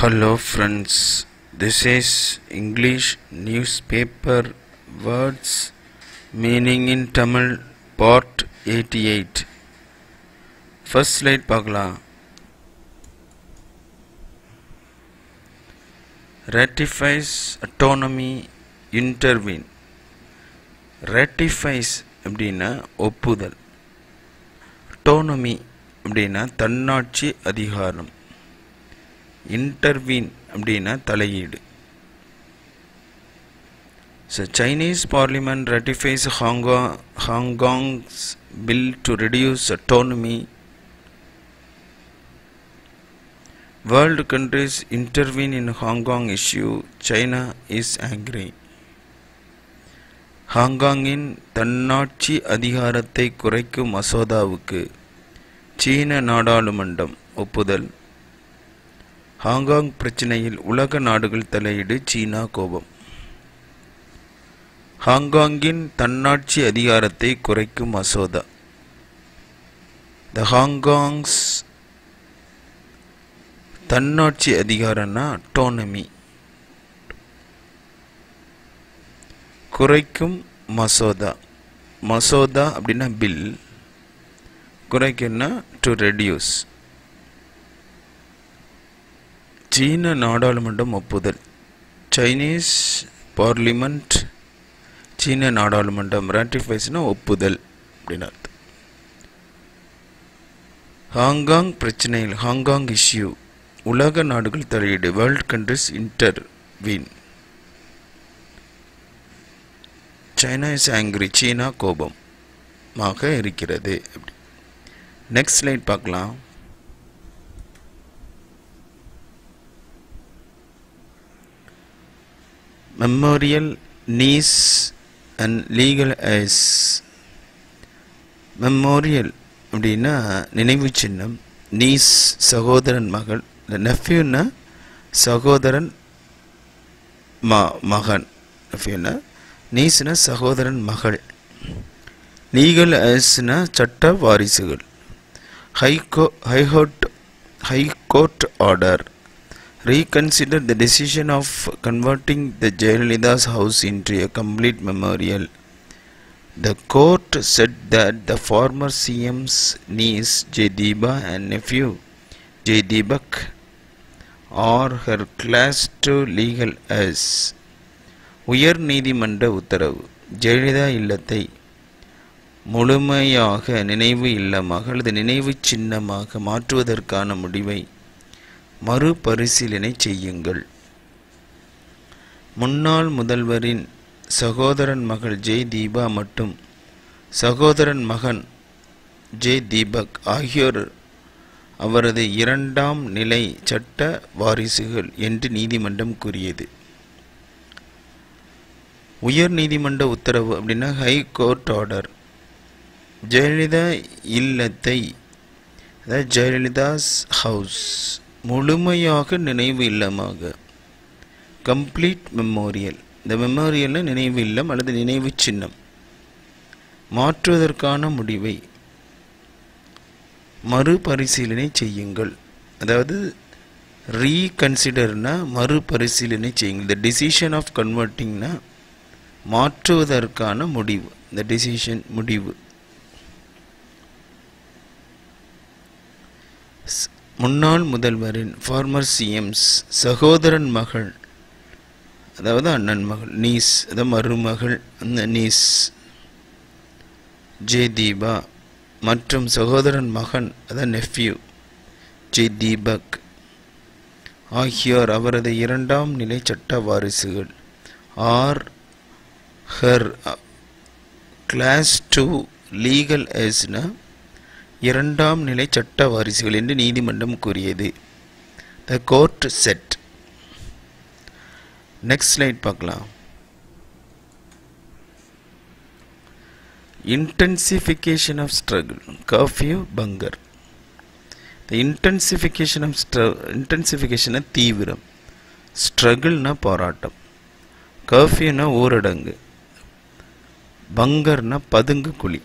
Hello friends, this is English newspaper words meaning in Tamil part 88. First slide பார்க்கலாம் ratifies autonomy intervene ratifies அப்படின்னா ஒப்புதல் autonomy அப்படின்னா தன்னாட்சி அதிகாரம் இன்டர்வீன் அப்படின்னா தலையீடு so Chinese parliament ratifies Hong Kong Hong Kong's bill to reduce autonomy world countries intervene in Hong Kong issue China is angry ஹாங்காங்கின் தன்னாட்சி அதிகாரத்தை குறைக்கும் மசோதாவுக்கு சீன நாடாளுமன்றம் ஒப்புதல் ஹாங்காங் பிரச்சினையில் உலக நாடுகள் தலையீடு சீனா கோபம் ஹாங்காங்கின் தன்னாட்சி அதிகாரத்தை குறைக்கும் மசோதா த ஹாங்காங்ஸ் தன்னாட்சி அதிகாரம்னா அட்டோனமி குறைக்கும் மசோதா மசோதா அப்படின்னா பில் குறைக்குன்னா டு ரெடியூஸ் சீன நாடாளுமன்றம் ஒப்புதல் சைனீஸ் பார்லிமெண்ட் சீன நாடாளுமன்றம் ராட்டிஃபைஸ்னா ஒப்புதல் அப்படின்னு அர்த்தம் ஹாங்காங் பிரச்சனையில் ஹாங்காங் இஷ்யூ உலக நாடுகள் தலையீடு world countries intervene China is angry சீனா கோபமாக இருக்கிறது அப்படி நெக்ஸ்ட் ஸ்லைட் பார்க்கலாம் memorial nieces and legal heirs memorial அப்படின்னா நினைவு சின்னம் நீஸ் சகோதரன் மகள் இந்த நெஃப்யூன்னா சகோதரன் ம மகன் நெஃப்யூன்னா நீஸ்னா சகோதரன் மகள் லீகல் ஐஸ்னா சட்ட வாரிசுகள் ஹைகோ high court high court order reconsider the decision of converting the Jayalalitha's house into a complete memorial. The court said that the former CM's niece Jaydeeba and nephew Jaydeebak are her class 2 legal heirs. உயர் நீதிமன்ற உத்தரவு ஜெயலலிதா இல்லத்தை முழுமையாக நினைவு இல்லமாக அல்லது நினைவு சின்னமாக மாற்றுவதற்கான முடிவை மறுபரிசீலனை செய்யுங்கள் முன்னாள் முதல்வரின் சகோதரன் மகள் ஜெய் தீபா மற்றும் சகோதரன் மகன் ஜெய் தீபக் ஆகியோர் அவரது இரண்டாம் நிலை சட்ட வாரிசுகள் என்று நீதிமன்றம் கூறியது உயர் நீதிமன்ற உத்தரவு அப்படின்னா ஹை கோர்ட் ஆர்டர் ஜெயலலிதா இல்லத்தை அதாவது ஜெயலலிதாஸ் ஹவுஸ் முழுமையாக நினைவு இல்லமாக கம்ப்ளீட் மெமோரியல் இந்த மெமோரியலில் நினைவு இல்லம் அல்லது நினைவு சின்னம் மாற்றுவதற்கான முடிவை மறுபரிசீலனை செய்யுங்கள் அதாவது ரீகன்சிடர்னா மறுபரிசீலனை செய்யுங்கள் இந்த டிசிஷன் ஆஃப் கன்வெர்ட்டிங்னா மாற்றுவதற்கான முடிவு இந்த டிசிஷன் முடிவு முன்னாள் முதல்வரின் ஃபார்மர் சிஎம்ஸ் சகோதரன் மகள் அதாவது அண்ணன் மகள் நீஸ் அதாவது மருமகள் அந்த நீஸ் ஜே தீபா மற்றும் சகோதரன் மகன் அதாவது நெஃப்யூ ஜே தீபக் ஆகியோர் அவரது இரண்டாம் நிலை சட்ட வாரிசுகள் are her class two legal எஸ்னா இரண்டாம் நிலை சட்ட வாரிசுகள் என்று நீதிமன்றம் கூறியது the court said next slide பார்க்கலாம் intensification of struggle curfew bunker the intensification of ஸ்ட்ர இன்டென்சிஃபிகேஷனை தீவிரம் ஸ்ட்ரகிள்னா போராட்டம் கர்ஃப்யூனா ஊரடங்கு பங்கர்னா பதுங்கு குழி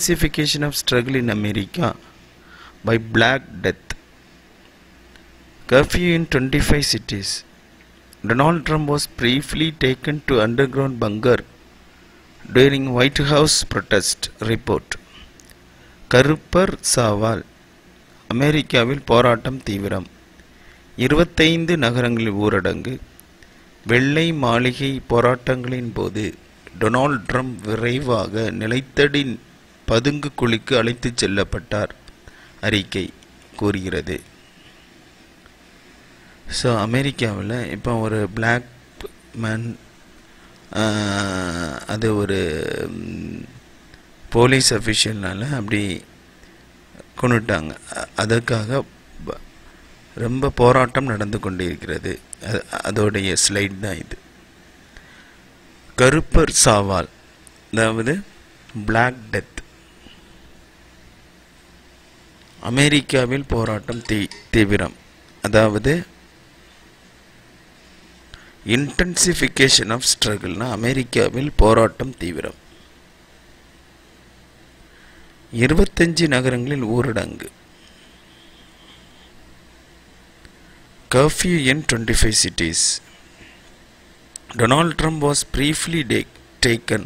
intensification of struggle in America by Black Death curfew in 25 cities. Donald Trump was briefly taken to underground bunker during White House protest report. கருப்பர் சாவால் அமெரிக்காவில் போராட்டம் தீவிரம் இருபத்தைந்து நகரங்களில் ஊரடங்கு வெள்ளை மாளிகை போராட்டங்களின் போது டொனால்ட் ட்ரம்ப் விரைவாக நிலைத்தடி பதுங்கு குழிக்கு அழைத்துச் செல்லப்பட்டார் அறிக்கை கூறுகிறது ஸோ அமெரிக்காவில் இப்போ ஒரு பிளாக் மேன் அது ஒரு போலீஸ் அஃபிஷியல்னால அப்படி கொண்டுட்டாங்க அ- அதற்காக ப- ரொம்ப போராட்டம் நடந்து கொண்டிருக்கிறது அ- அதோடைய ஸ்லைட் தான் இது கருப்பர் சாவால் அதாவது பிளாக் டெத் அமெரிக்காவில் போராட்டம் தீ தீவிரம் அதாவது இன்டென்சிஃபிகேஷன் ஆஃப் ஸ்ட்ரகிள்னா அமெரிக்காவில் போராட்டம் தீவிரம் இருபத்தஞ்சு நகரங்களில் ஊரடங்கு curfew in 25 cities Donald Trump was briefly டே டேக்கன்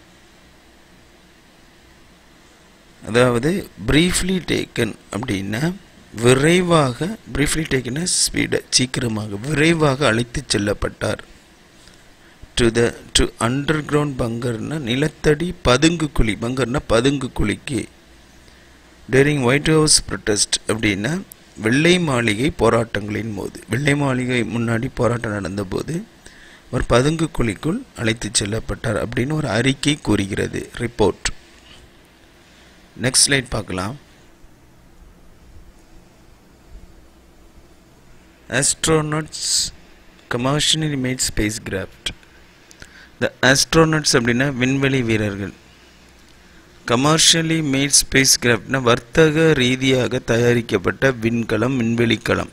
அதாவது briefly டேக்கன் அப்படின்னா விரைவாக briefly டேக்கன் ஸ்பீடு சீக்கிரமாக விரைவாக அழைத்துச் செல்லப்பட்டார் to the to underground பங்கர்னா நிலத்தடி பதுங்கு குழி பங்கர்னா பதுங்கு குழிக்கு டூரிங் ஒயிட் ஹவுஸ் ப்ரொட்டஸ்ட் அப்படின்னா வெள்ளை மாளிகை போராட்டங்களின் போது வெள்ளை மாளிகை முன்னாடி போராட்டம் நடந்தபோது ஒரு பதுங்கு குழிக்குள் அழைத்துச் செல்லப்பட்டார் அப்படின்னு ஒரு அறிக்கை கூறுகிறது ரிப்போர்ட் நெக்ஸ்ட் ஸ்லைட் பார்க்கலாம் astronauts commercially made spacecraft the astronauts அப்படின்னா விண்வெளி வீரர்கள் கமர்ஷியலி மேட் ஸ்பேஸ் கிராஃப்ட்னா வர்த்தக ரீதியாக தயாரிக்கப்பட்ட விண்கலம் விண்வெளிக்கலம்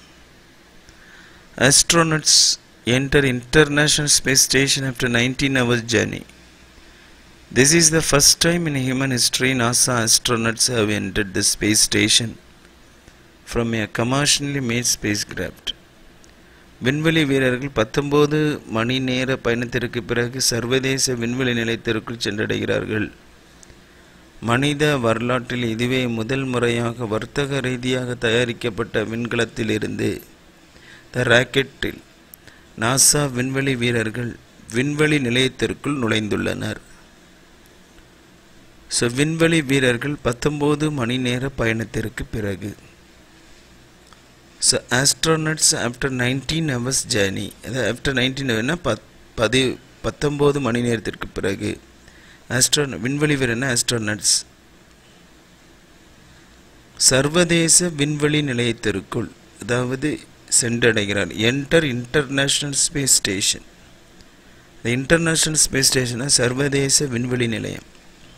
astronauts enter international space station after 19 hours journey this is the first time in human history nasa astronauts have entered the space station from a commercially made spacecraft விண்வெளி வீரர்கள் பத்தொன்பது மணி நேர பயணத்திற்கு பிறகு சர்வதேச விண்வெளி நிலையத்திற்குள் சென்றடைகிறார்கள் மனித வரலாற்றில் இதுவே முதல் முறையாக வர்த்தக ரீதியாக தயாரிக்கப்பட்ட விண்கலத்திலிருந்து த ராக்கெட்டில் நாசா விண்வெளி வீரர்கள் விண்வெளி நிலையத்திற்குள் நுழைந்துள்ளனர் ஸோ விண்வெளி வீரர்கள் பத்தொம்போது மணி நேர பயணத்திற்கு பிறகு so astronauts after nineteen hours journey அதாவது ஆஃப்டர் நைன்டீன் ஹவர்னா பத் பதி பத்தொம்போது மணி நேரத்திற்கு பிறகு ஆஸ்ட்ரோ விண்வெளி வீரன ஆஸ்ட்ரோனட்ஸ் சர்வதேச விண்வெளி நிலையத்திற்குள் அதாவது சென்றடைகிறார் என்டர் இன்டர்நேஷ்னல் ஸ்பேஸ் ஸ்டேஷன் இந்த இன்டர்நேஷ்னல் ஸ்பேஸ் ஸ்டேஷனா சர்வதேச விண்வெளி நிலையம்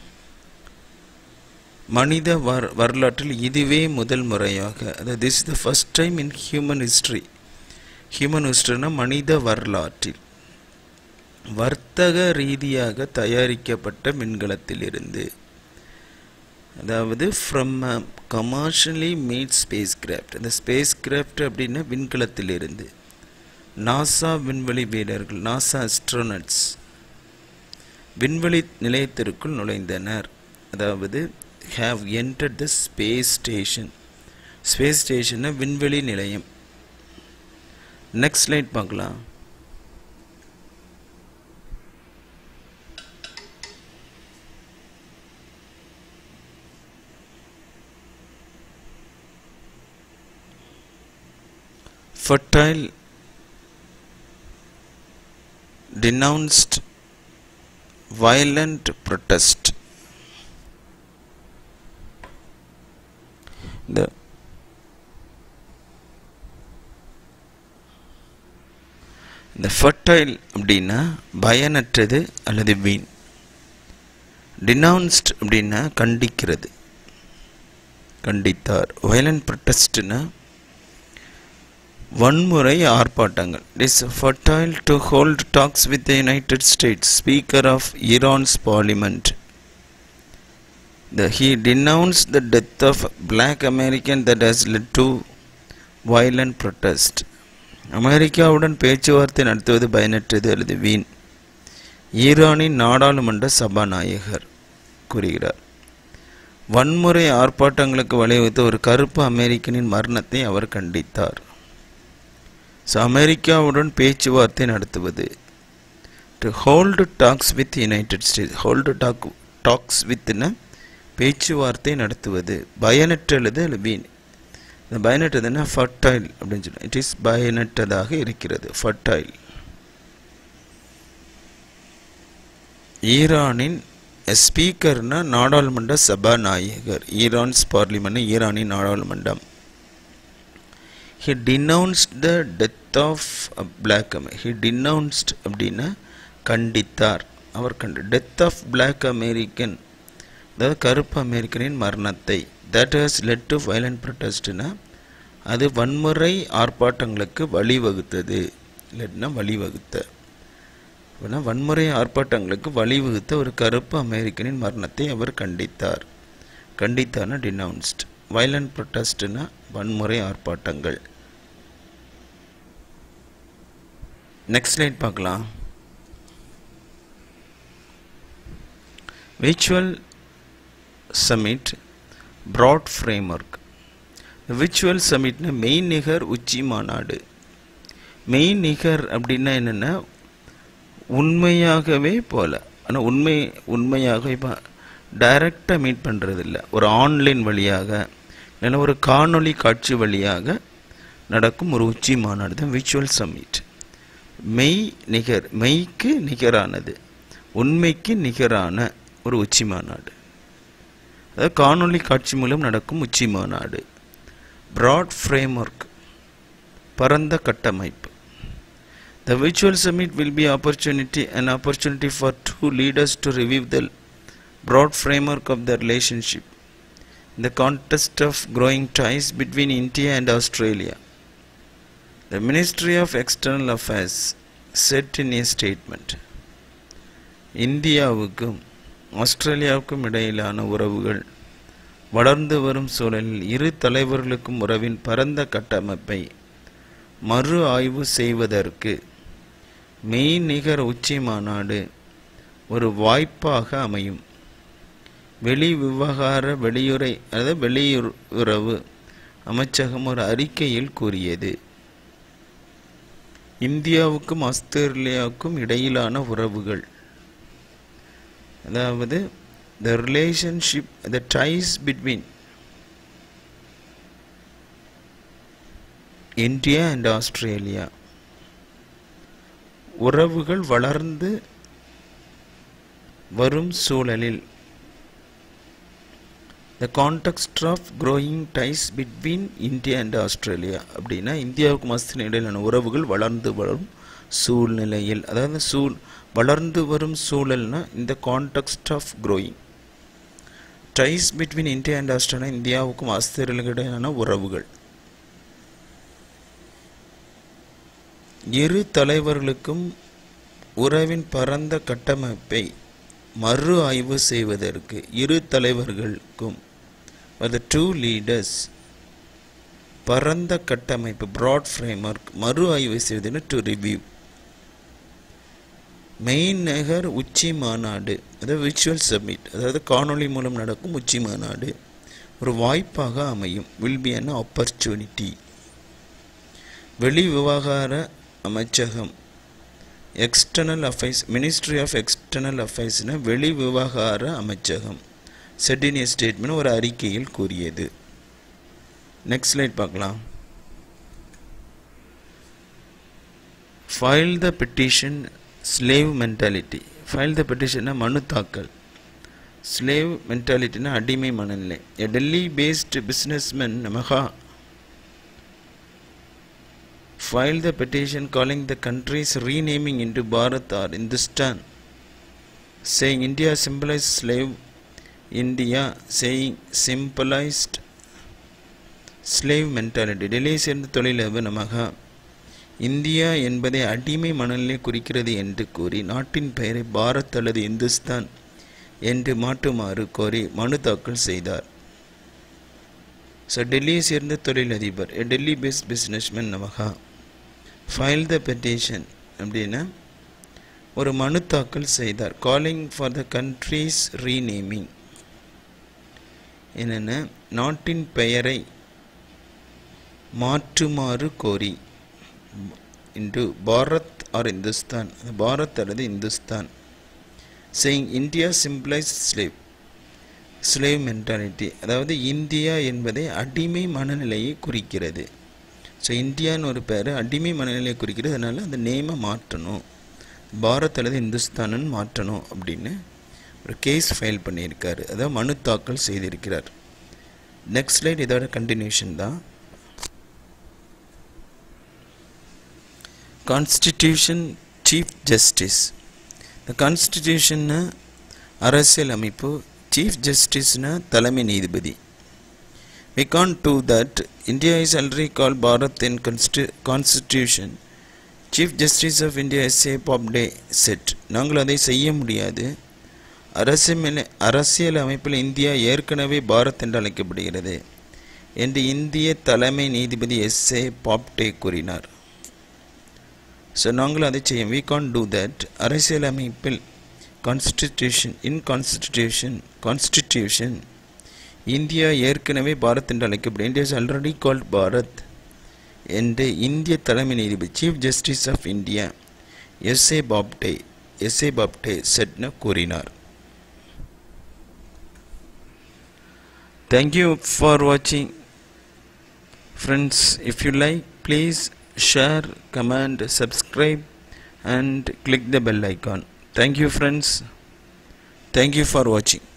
மனித வர் வரலாற்றில் இதுவே முதல் முறையாக அதாவது this the first time in human history human ஹிஸ்ட்ரினா மனித வரலாற்றில் வர்த்தக ரீதியாக தயாரிக்கப்பட்ட மின்கலத்திலிருந்து அதாவது from commercially made spacecraft அந்த ஸ்பேஸ் கிராஃப்ட் அப்படின்னா விண்கலத்திலிருந்து நாசா விண்வெளி வீரர்கள் நாசா அஸ்ட்ரோனட்ஸ் விண்வெளி நிலையத்திற்குள் நுழைந்தனர் அதாவது have entered the space station space ஸ்டேஷனை விண்வெளி நிலையம் நெக்ஸ்ட் ஸ்லைட் பார்க்கலாம் fertile denounced violent protest the இந்த ஃபர்டைல் அப்படின்னா பயனற்றது அல்லது வீண் டினவுன்ஸ்ட் அப்படின்னா கண்டிக்கிறது கண்டித்தார் வயலண்ட் ப்ரொட்டஸ்ட்னா வன்முறை ஆர்ப்பாட்டங்கள் is fertile to hold talks with the United States speaker of Iran's parliament The, he denounced the death of black American that has led to violent protest அமெரிக்காவுடன் பேச்சுவார்த்தை நடத்துவது பயனற்றது அல்லது வீண் ஈரானின் நாடாளுமன்ற சபாநாயகர் கூறுகிறார் வன்முறை ஆர்ப்பாட்டங்களுக்கு வழிவகுத்த ஒரு கருப்பு அமெரிக்கனின் மரணத்தை அவர் கண்டித்தார் ஸோ அமெரிக்காவுடன் பேச்சுவார்த்தை நடத்துவது to hold talks with United States hold talk talks வித்ன பேச்சுவார்த்தை நடத்துவது பயனற்றது அல்லது வீண் இந்த பயனற்றதுன்னா ஃபர்டைல் அப்படின்னு சொல்லி இட் இஸ் பயனற்றதாக இருக்கிறது ஃபர்டைல் ஈரானின் ஸ்பீக்கர்னா நாடாளுமன்ற சபாநாயகர் ஈரான்ஸ் பார்லிமெண்ட் ஈரானின் நாடாளுமன்றம் he denounced the death of black he denounced அப்படின்னா கண்டித்தார் அவர் கண்டு டெத் ஆஃப் பிளாக் அமெரிக்கன் அதாவது கருப்பு அமெரிக்கனின் மரணத்தை that has led to violent ப்ரொட்டஸ்ட்னா அது வன்முறை ஆர்ப்பாட்டங்களுக்கு வழிவகுத்தது இல்லைன்னா வழிவகுத்த அப்படின்னா வன்முறை ஆர்ப்பாட்டங்களுக்கு வழிவகுத்த ஒரு கருப்பு அமெரிக்கனின் மரணத்தை அவர் கண்டித்தார் கண்டித்தார்னா டினவுன்ஸ்ட் வயலண்ட் ப்ரொட்டஸ்ட்னா வன்முறை ஆர்ப்பாட்டங்கள் நெக்ஸ்ட் ஸ்லைட் பார்க்கலாம் virtual summit broad framework virtual சமிட்னா மெய்நிகர் உச்சி மாநாடு மெய்நிகர் அப்படின்னா என்னென்னா உண்மையாகவே போல ஆனால் உண்மை உண்மையாக இப்போ டைரக்டாக மீட் பண்ணுறது இல்லை ஒரு ஆன்லைன் வழியாக இல்லைன்னா ஒரு காணொளி காட்சி வழியாக நடக்கும் ஒரு உச்சி மாநாடு தான் விர்ச்சுவல் சமிட் மெய் நிகர் மெய்க்கு நிகரானது உண்மைக்கு நிகரான ஒரு உச்சி மாநாடு அதாவது காணொளி காட்சி மூலம் நடக்கும் உச்சி மாநாடு ப்ராட் ஃப்ரேம்ஒர்க் பரந்த கட்டமைப்பு The virtual summit will be opportunity an opportunity for two leaders to review the broad framework of the relationship in the context of growing ties between India and Australia. The Ministry of External Affairs said in a statement இந்தியாவுக்கும் ஆஸ்திரேலியாவுக்கும் இடையிலான உறவுகள் வளர்ந்து வரும் சூழலில் இரு தலைவர்களுக்கும் உறவின் பரந்த கட்டமைப்பை மறு ஆய்வு செய்வதற்கு மெய்நிகர் உச்சி மாநாடு ஒரு வாய்ப்பாக அமையும் வெளி விவகார வெளியுறை அதாவது வெளியுறவு அமைச்சகம் ஒரு அறிக்கையில் கூறியது இந்தியாவுக்கும் ஆஸ்திரேலியாவுக்கும் இடையிலான உறவுகள் அதாவது the relationship the ties between India and Australia உறவுகள் வளர்ந்து வரும் சூழலில் the context of growing ties between India and Australia அப்படின்னா இந்தியாவுக்கும் ஆஸ்திரேலியா இடையிலான உறவுகள் வளர்ந்து வரும் சூழ்நிலையில் அதாவது சூழ் வளர்ந்து வரும் சூழல்னா இந்த context of growing ties between India and Australia இந்தியாவுக்கும் ஆஸ்திரேலியா இடையிலான உறவுகள் இரு தலைவர்களுக்கும் உறவின் பரந்த கட்டமைப்பை மறு ஆய்வு செய்வதற்கு இரு தலைவர்களுக்கும் the டூ லீடர்ஸ் பரந்த கட்டமைப்பு ப்ராட் ஃப்ரேம்ஒர்க் மறு ஆய்வு செய்வதுன்னு டு ரிவ்யூ மெயின் நகர் உச்சி மாநாடு அதாவது விர்ச்சுவல் சப்மிட் அதாவது காணொளி மூலம் நடக்கும் உச்சி மாநாடு ஒரு வாய்ப்பாக அமையும் வில் பி அன் ஆப்பர்ச்சுனிட்டி வெளி விவகார அமைச்சகம் external affairs ministry of external அஃபேர்ஸ்னு வெளி விவகார அமைச்சகம் செட்டினிய ஸ்டேட்மெண்ட் ஒரு அறிக்கையில் கூறியது நெக்ஸ்ட் ஸ்லைட் பார்க்கலாம் file the petition slave mentality file the பெட்டிஷன்னா மனு தாக்கல் ஸ்லேவ் மென்டாலிட்டினா அடிமை மனநிலை எ டெல்லி பேஸ்டு பிஸ்னஸ்மேன் மெகா filed the petition calling the country's renaming into Bharat or Hindustan, saying India symbolized slave India, saying symbolized slave mentality. டெல்லியை சேர்ந்த தொழிலதிபர் நமகா இந்தியா என்பதை அடிமை மணலிலே குறிக்கிறது என்று கூறி நாட்டின் பெயரை பாரத் அல்லது இந்துஸ்தான் என்று மாற்றுமாறு கோரி மனு தாக்கல் செய்தார் ஸோ டெல்லியை சேர்ந்த தொழிலதிபர் a Delhi based businessman Namah file the petition அப்படின்னா ஒரு மனு தாக்கல் செய்தார் calling for the country's renaming என்னென்ன நாட்டின் பெயரை மாற்றுமாறு கோரி இன்று பாரத் ஆர் இந்துஸ்தான் பாரத் அல்லது Hindustan saying India symbolises slave slave mentality அதாவது இந்தியா என்பதை அடிமை மனநிலையை குறிக்கிறது ஸோ இந்தியான்னு ஒரு பேர் அடிமை மனநிலையை குறிக்கிறது அதனால் அந்த நேமை மாற்றணும் பாரத் அல்லது இந்துஸ்தானு மாற்றணும் அப்படின்னு ஒரு கேஸ் ஃபைல் பண்ணியிருக்காரு அதாவது மனு தாக்கல் செய்திருக்கிறார் நெக்ஸ்ட் ஸ்லைட் இதோட கண்டினியூஷன் தான் கான்ஸ்டிடியூஷன் சீஃப் ஜஸ்டிஸ் இந்த கான்ஸ்டிடியூஷன்னு அரசியல் அமைப்பு சீஃப் ஜஸ்டிஸ்னா தலைமை நீதிபதி we can't do that india is already called bharat in Consti- constitution chief justice of india sa popde said நாங்கள் அதை செய்ய முடியாது அரசியல் அரசியல் அமைப்பில் இந்தியா ஏற்கனவே பாரத் என்று அழைக்கப்படுகிறது என்று இந்திய தலைமை நீதிபதி எஸ் ஏ பாப்டே கூறினார் ஸோ நாங்கள் அதை செய்ய வி கான் டூ தட் அரசியல் அமைப்பில் கான்ஸ்டிடியூஷன் இன் கான்ஸ்டிடியூஷன் கான்ஸ்டிடியூஷன் இந்தியா ஏற்கனவே பாரத் என்று அழைக்கப்படும் India is already called Bharat என்று இந்திய தலைமை நீதிபதி chief justice of India S A Bobde S A Bobde செட்னு கூறினார் தேங்க்யூ ஃபார் வாட்சிங் friends if you like please share comment subscribe and click the bell icon thank you friends thank you for வாட்சிங்